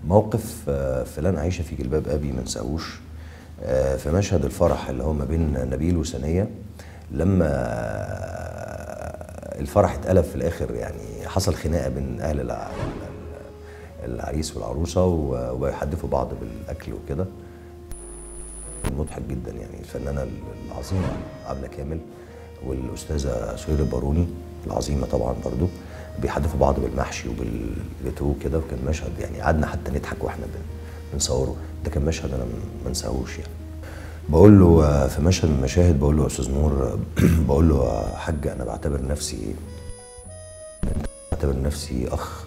موقف آه، في لن أعيش في جلباب أبي ما انساهوش آه، في مشهد الفرح اللي هو ما بين نبيل وسنية لما آه، الفرح اتقلب في الآخر يعني حصل خناقة بين أهل الع- العريس والعروسة و- ويحدفوا بعض بالأكل وكده مضحك جدا يعني الفنانة العظيمة عبلة كامل والأستاذة سهير الباروني العظيمة طبعا برضو بيحدفوا بعض بالمحشي وبالجاتوه كده وكان مشهد يعني قعدنا حتى نضحك واحنا بن- بنصوره ده كان مشهد انا ما انساهوش يعني بقول له آه، في مشهد من المشاهد بقول له يا استاذ نور آه، بقول له يا حاج انا بعتبر نفسي بعتبر نفسي اخ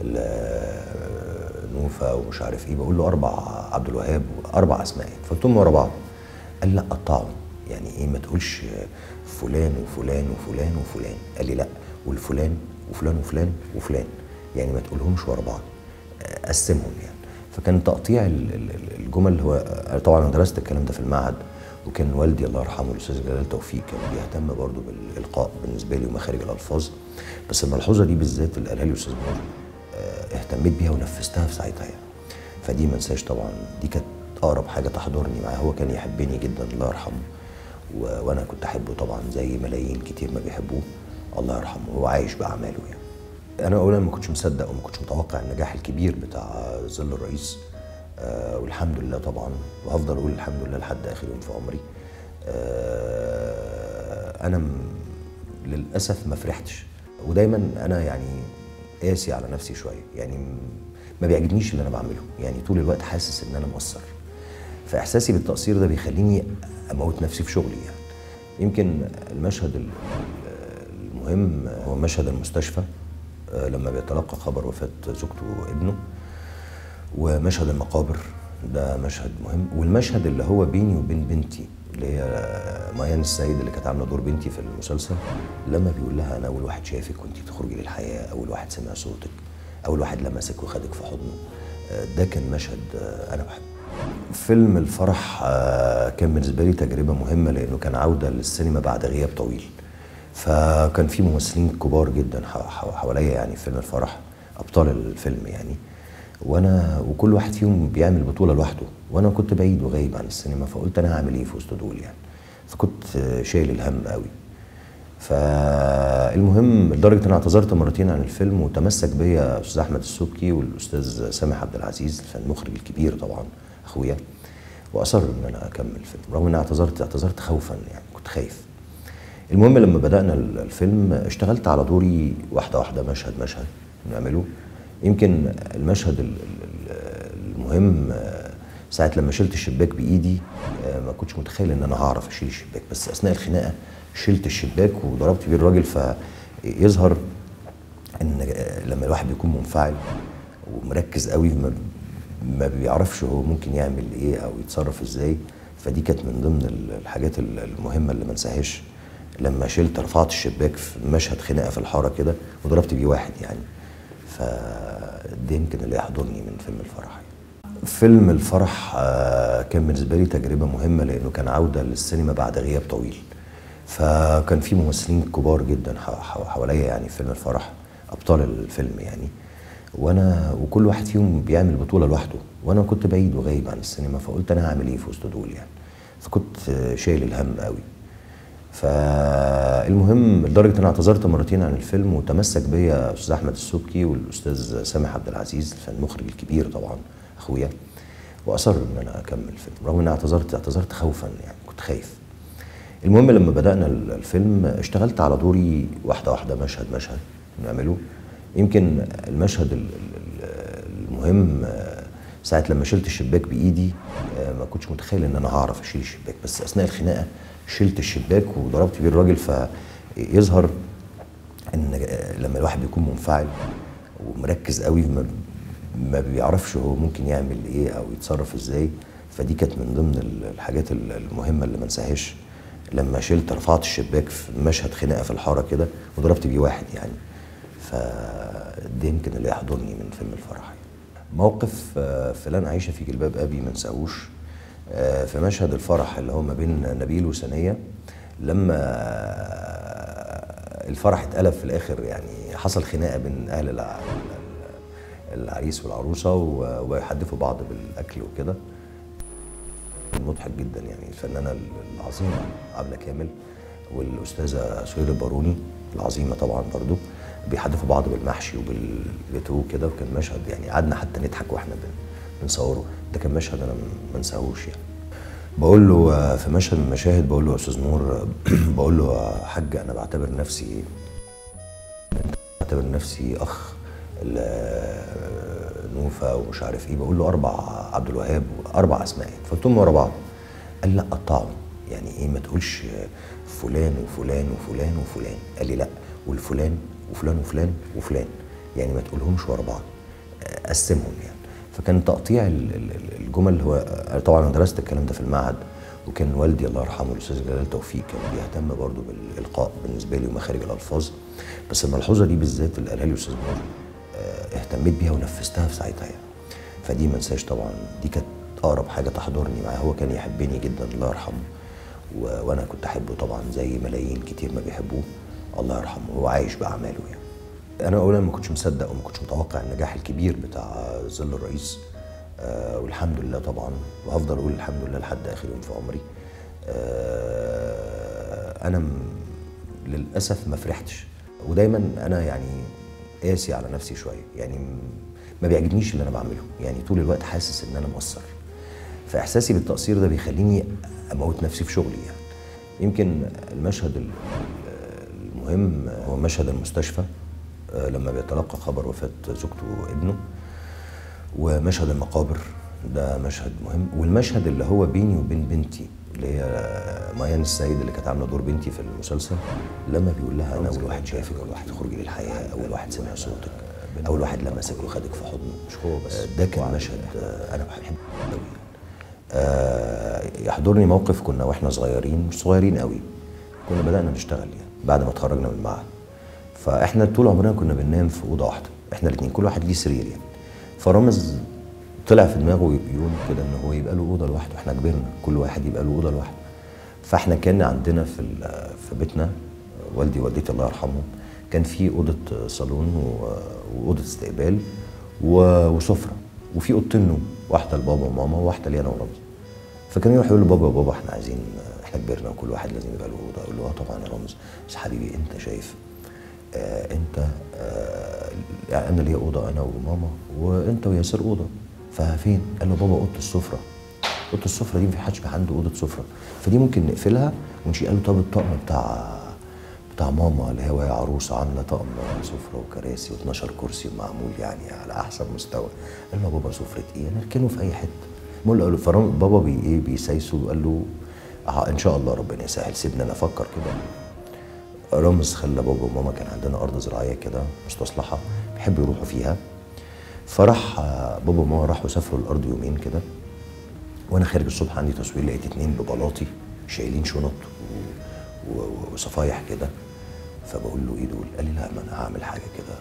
ل- نوفا ومش عارف ايه بقول له اربع عبد الوهاب اربع اسماء فقلتهم ورا بعض قال لا قطعهم يعني ايه ما تقولش فلان وفلان وفلان وفلان قال لي لا والفلان وفلان وفلان وفلان يعني ما تقولهمش ورا بعض قسمهم يعني فكان تقطيع ال- ال- ال- الجمل هو طبعا انا درست الكلام ده في المعهد وكان والدي الله يرحمه الاستاذ جلال توفيق كان بيهتم برضه بالالقاء بالنسبه لي ومخارج الالفاظ بس الملحوظه دي بالذات اللي قالها لي الاستاذ نور آه، اهتميت بيها ونفذتها في ساعتها يعني فدي ما انساش طبعا دي كانت اقرب حاجه تحضرني معاه هو كان يحبني جدا الله يرحمه و- وانا كنت احبه طبعا زي ملايين كتير ما بيحبوه الله يرحمه هو عايش باعماله يعني انا اولا ما كنتش مصدق وما كنتش متوقع النجاح الكبير بتاع ظل الرئيس آه والحمد لله طبعا وهفضل اقول الحمد لله لحد اخر يوم في عمري آه انا م- للاسف ما فرحتش ودايما انا يعني قاسي على نفسي شويه يعني م- ما بيعجبنيش اللي انا بعمله يعني طول الوقت حاسس ان انا مقصر فاحساسي بالتقصير ده بيخليني اموت نفسي في شغلي يعني يمكن المشهد ال- ال- المهم هو مشهد المستشفى آه، لما بيتلقى خبر وفاة زوجته وابنه ومشهد المقابر ده مشهد مهم والمشهد اللي هو بيني وبين بنتي اللي هي ميان السيد اللي كانت عامله دور بنتي في المسلسل لما بيقول لها انا اول واحد شافك وانت بتخرجي للحياه اول واحد سمع صوتك اول واحد لمسك وخدك في حضنه آه، ده كان مشهد آه، انا بحبه فيلم الفرح آه، كان بالنسبه لي تجربه مهمه لانه كان عوده للسينما بعد غياب طويل فكان في ممثلين كبار جدا ح- ح- حواليا يعني في فيلم الفرح ابطال الفيلم يعني وانا وكل واحد فيهم بيعمل بطوله لوحده وانا كنت بعيد وغايب عن السينما فقلت انا هعمل ايه في وسط دول يعني فكنت آه، شايل الهم قوي فالمهم لدرجه ان انا اعتذرت مرتين عن الفيلم وتمسك بيا استاذ احمد السبكي والاستاذ سامح عبد العزيز المخرج الكبير طبعا اخويا واصر ان انا اكمل الفيلم رغم ان انا اعتذرت اعتذرت خوفا يعني كنت خايف المهم لما بدانا ال- الفيلم اشتغلت على دوري واحده واحده مشهد مشهد نعمله يمكن المشهد ال- ال- ال- المهم آه، ساعه لما شلت الشباك بايدي آه، ما كنتش متخيل ان انا هعرف اشيل الشباك بس اثناء الخناقه شلت الشباك وضربت بيه الراجل فيظهر ان آه، لما الواحد بيكون منفعل ومركز قوي ما ما بيعرفش هو ممكن يعمل ايه او يتصرف ازاي فدي كانت من ضمن ال- الحاجات ال- المهمه اللي ما انساهاش لما شلت رفعت الشباك في مشهد خناقه في الحاره كده وضربت بيه واحد يعني فده يمكن اللي يحضرني من فيلم الفرح يعني. فيلم الفرح آه، كان بالنسبه لي تجربه مهمه لانه كان عوده للسينما بعد غياب طويل فكان في ممثلين كبار جدا ح- ح- حواليا يعني في فيلم الفرح ابطال الفيلم يعني وانا وكل واحد فيهم بيعمل بطوله لوحده وانا كنت بعيد وغايب عن السينما فقلت انا هعمل ايه في وسط دول يعني فكنت آه، شايل الهم قوي فالمهم لدرجه ان انا اعتذرت مرتين عن الفيلم وتمسك بيا استاذ احمد السبكي والاستاذ سامح عبد العزيز المخرج الكبير طبعا اخويا واصر ان انا اكمل الفيلم رغم ان انا اعتذرت اعتذرت خوفا يعني كنت خايف المهم لما بدانا ال- الفيلم اشتغلت على دوري واحده واحده مشهد مشهد نعمله يمكن المشهد ال- ال- ال- المهم آه، ساعه لما شلت الشباك بايدي آه، ما كنتش متخيل ان انا هعرف اشيل الشباك بس اثناء الخناقه شلت الشباك وضربت بيه الراجل فيظهر ان آه، لما الواحد بيكون منفعل ومركز قوي ما ما بيعرفش هو ممكن يعمل ايه او يتصرف ازاي فدي كانت من ضمن ال- الحاجات ال- المهمه اللي ما انساهاش لما شلت رفعت الشباك في مشهد خناقه في الحاره كده وضربت بيه واحد يعني فده يمكن اللي يحضرني من فيلم الفرح يعني. موقف آه، في لن أعيش في جلباب أبي ما انساهوش آه، في مشهد الفرح اللي هو ما بين نبيل وسنية لما آه، الفرح اتقلب في الآخر يعني حصل خناقة بين أهل الع- العريس والعروسه و- ويحدفوا بعض بالاكل وكده مضحك جدا يعني الفنانه العظيمه عبله كامل والاستاذه سهير الباروني العظيمه طبعا برضو بيحدفوا بعض بالمحشي وبالجاتوه كده وكان مشهد يعني قعدنا حتى نضحك واحنا بن- بنصوره ده كان مشهد انا ما انساهوش يعني بقول له آه، في مشهد من المشاهد بقول له يا استاذ نور آه، بقول له يا حاج انا بعتبر نفسي بعتبر نفسي اخ ل- نوفا ومش عارف ايه بقول له اربع عبد الوهاب اربع اسماء فقلتهم ورا بعض قال لا قطعهم يعني ايه ما تقولش فلان وفلان وفلان وفلان قال لي لا والفلان وفلان وفلان وفلان يعني ما تقولهمش ورا بعض قسمهم يعني فكان تقطيع ال- ال- ال- الجمل هو طبعا انا درست الكلام ده في المعهد وكان والدي الله يرحمه الاستاذ جلال توفيق كان بيهتم برضه بالالقاء بالنسبه لي ومخارج الالفاظ بس الملحوظه دي بالذات اللي قالها لي الاستاذ نور آه، اهتميت بيها ونفذتها في ساعتها يعني فدي ما انساش طبعا دي كانت اقرب حاجه تحضرني معاه هو كان يحبني جدا الله يرحمه و- وانا كنت احبه طبعا زي ملايين كتير ما بيحبوه الله يرحمه هو عايش باعماله يعني انا اولا ما كنتش مصدق وما كنتش متوقع النجاح الكبير بتاع ظل الرئيس آه والحمد لله طبعا وهفضل اقول الحمد لله لحد اخر يوم في عمري آه انا م- للاسف ما فرحتش ودايما انا يعني قاسي على نفسي شويه يعني م- ما بيعجبنيش اللي انا بعمله يعني طول الوقت حاسس ان انا مقصر فاحساسي بالتقصير ده بيخليني اموت نفسي في شغلي يعني يمكن المشهد ال- المهم هو مشهد المستشفى آه، لما بيتلقى خبر وفاة زوجته وابنه ومشهد المقابر ده مشهد مهم والمشهد اللي هو بيني وبين بنتي اللي هي ميان السيد اللي كانت عامله دور بنتي في المسلسل لما بيقول لها انا اول واحد شافك اول واحد تخرجي للحياه اول واحد سمع صوتك اول واحد لمسك وخدك في حضنه مش هو بس ده كان مشهد آه، انا بحبه قوي آه، يحضرني موقف كنا واحنا صغيرين مش صغيرين قوي كنا بدانا نشتغل يعني بعد ما اتخرجنا من المعهد فاحنا طول عمرنا كنا بننام في اوضه واحده احنا الاثنين كل واحد ليه سرير يعني فرامز طلع في دماغه يوم كده ان هو يبقى له اوضه لوحده احنا كبرنا كل واحد يبقى له اوضه لوحده فاحنا كان عندنا في ال- في بيتنا والدي ووالدتي الله يرحمهم كان في اوضه صالون و- واوضه استقبال و- وسفره وفي اوضتين نوم واحده لبابا وماما وواحده لي انا ورمز فكان يروح يقول لبابا بابا احنا عايزين احنا كبرنا وكل واحد لازم يبقى له اوضه اقول له اه طبعا يا رمز بس حبيبي انت شايف آه انت آه يعني انا ليا اوضه انا وماما وانت وياسر اوضه ففين؟ قال له بابا اوضه السفره اوضه السفره دي ما في حدش بقى عنده اوضه سفره فدي ممكن نقفلها ونشيل قال له طب الطقم بتاع بتاع ماما اللي هي وهي عروسه عامله طقم سفره وكراسي و12 كرسي ومعمول يعني على احسن مستوى قال له بابا سفره ايه؟ نركنه في اي حته بقول له قال له فرام بابا بي ايه بيسايسه وقال له آه ان شاء الله ربنا يسهل سيبنا انا افكر كده رامز خلى بابا وماما كان عندنا ارض زراعيه كده مستصلحه بيحبوا يروحوا فيها فراح آه، بابا وماما راحوا سافروا الارض يومين كده وانا خارج الصبح عندي تصوير لقيت اتنين ببلاطي شايلين شنط و- و- وصفايح كده فبقول له ايه دول؟ قال لي لا ما انا هعمل حاجه كده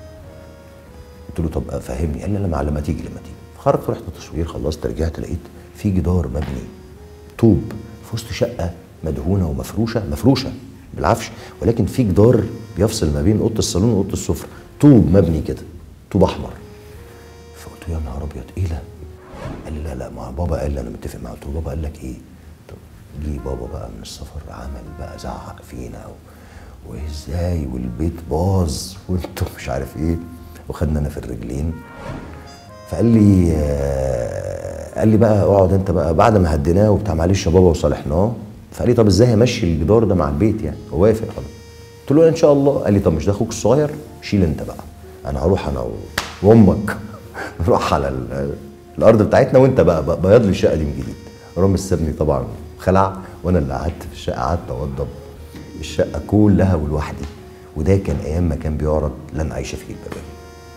قلت له طب فهمني قال لي لا ما لما تيجي لما تيجي خرجت رحت التصوير خلصت رجعت لقيت في جدار مبني طوب في وسط شقه مدهونه ومفروشه مفروشه بالعفش ولكن في جدار بيفصل ما بين اوضه الصالون واوضه السفره طوب مبني كده طوب احمر فقلت له يا نهار ابيض ايه ده؟ قال لي لا لا ما بابا قال لي انا متفق معاه قلت له بابا قال لك ايه؟ طب جه بابا بقى من السفر عمل بقى زعق فينا و... وازاي والبيت باظ وانتم مش عارف ايه وخدنا انا في الرجلين فقال لي آه، قال لي بقى اقعد انت بقى بعد ما هديناه وبتاع معلش يا بابا وصالحناه فقال لي طب ازاي همشي الجدار ده مع البيت يعني هو وافق خلاص قلت له ان شاء الله قال لي طب مش ده اخوك الصغير شيل انت بقى انا هروح انا و- وامك نروح على ال- الارض بتاعتنا وانت بقى بقى بيض لي الشقه دي من جديد رامز سابني طبعا خلع وانا اللي قعدت في الشقه قعدت اوضب الشقه كلها ولوحدي وده كان ايام ما كان بيعرض لن اعيش في جلباب ابي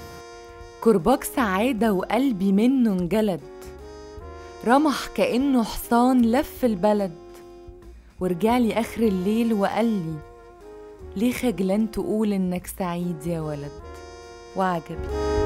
كرباج سعادة وقلبي منه انجلد رمح كأنه حصان لف البلد ورجعلي آخر الليل وقالي ليه خجلان تقول إنك سعيد يا ولد وعجبي